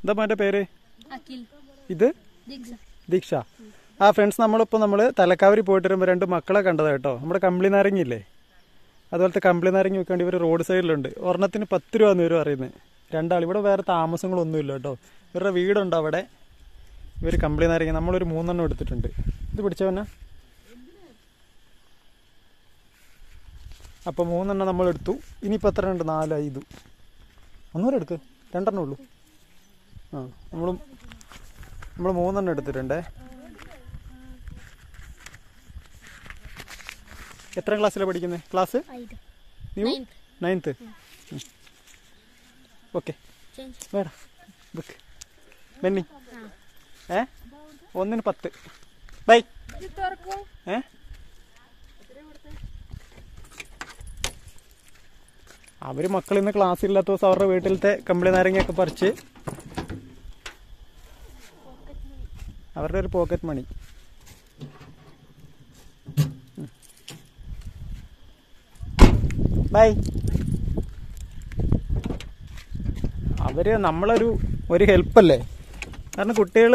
എന്താ മോൻ്റെ പേര് അഖിൽ ഇത് ദീക്ഷ ദീക്ഷ ആ ഫ്രണ്ട്സ് നമ്മളിപ്പോൾ നമ്മൾ തലക്കാവരി പോയിട്ട് വരുമ്പോൾ രണ്ട് മക്കളെ കണ്ടതാ കേട്ടോ നമ്മുടെ കമ്പിളി നാരങ്ങയില്ലേ അതുപോലത്തെ കമ്പിളി നാരങ്ങ വെക്കാണ്ട് ഇവർ റോഡ് സൈഡിലുണ്ട് ഒരെണ്ണത്തിന് പത്ത് രൂപ എന്ന് ഇവർ പറയുന്നത് രണ്ടാൾ ഇവിടെ വേറെ താമസങ്ങളൊന്നുമില്ല കേട്ടോ ഇവരുടെ വീടുണ്ട് അവിടെ ഇവർ കമ്പിളി നാരങ്ങ നമ്മളൊരു മൂന്നെണ്ണം എടുത്തിട്ടുണ്ട് ഇത് പിടിച്ചവനാ അപ്പോൾ മൂന്നെണ്ണം നമ്മൾ എടുത്തു ഇനിയിപ്പോൾ എത്ര ഉണ്ട് നാല് ഐതു ഒന്നുകൂടെ എടുക്ക് രണ്ടെണ്ണം ഉള്ളൂ ആ നമ്മൾ നമ്മൾ മൂന്നെണ്ണം എടുത്തിട്ടുണ്ടേ എത്ര ക്ലാസ്സിലാണ് പഠിക്കുന്നത് ക്ലാസ് ಐದು ನೀವು Ninth. നയൻത്ത് ഓക്കെ ಚೇಂಜ್ വേട ബുക്ക് ബെന്നി ഏ ഒന്നിന് പത്ത് ബൈ ഏ അവര് മക്കൾ ഇന്ന് ക്ലാസ് ഇല്ലാത്ത ദിവസം അവരുടെ വീട്ടിലത്തെ കമ്പിളി നാരങ്ങയൊക്കെ പറിച്ച് അവരുടെ ഒരു പോക്കറ്റ് മണി ബൈ അവര് നമ്മളൊരു ഒരു ഹെൽപ്പല്ലേ കാരണം കുട്ടികൾ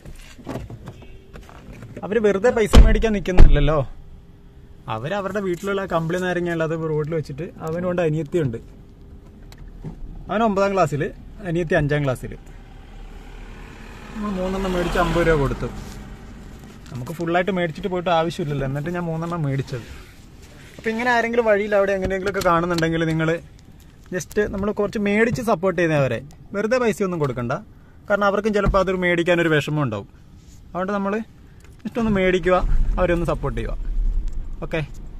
അവര് വെറുതെ പൈസ മേടിക്കാൻ നിൽക്കുന്നില്ലല്ലോ അവർ അവരുടെ വീട്ടിലുള്ള കമ്പിളി നാരങ്ങ അത് റോഡിൽ വെച്ചിട്ട് അവനുണ്ട് അനിയത്തിയുണ്ട് അവൻ ഒമ്പതാം ക്ലാസ്സിൽ അനിയത്തി അഞ്ചാം ക്ലാസ്സിൽ നമ്മൾ മൂന്നെണ്ണം മേടിച്ച് അമ്പത് രൂപ കൊടുത്തു നമുക്ക് ഫുള്ളായിട്ട് മേടിച്ചിട്ട് പോയിട്ട് ആവശ്യമില്ലല്ലോ എന്നിട്ട് ഞാൻ മൂന്നെണ്ണം മേടിച്ചത് അപ്പോൾ ഇങ്ങനെ ആരെങ്കിലും വഴിയിൽ അവിടെ എങ്ങനെയെങ്കിലുമൊക്കെ കാണുന്നുണ്ടെങ്കിൽ നിങ്ങൾ ജസ്റ്റ് നമ്മൾ കുറച്ച് മേടിച്ച് സപ്പോർട്ട് ചെയ്യുന്നവരെ വെറുതെ പൈസയൊന്നും കൊടുക്കണ്ട കാരണം അവർക്കും ചിലപ്പോൾ അതൊരു മേടിക്കാനൊരു വിഷമം ഉണ്ടാവും അതുകൊണ്ട് നമ്മൾ ജസ്റ്റ് ഒന്ന് മേടിക്കുക അവരെ ഒന്ന് സപ്പോർട്ട് ചെയ്യുക ഓക്കെ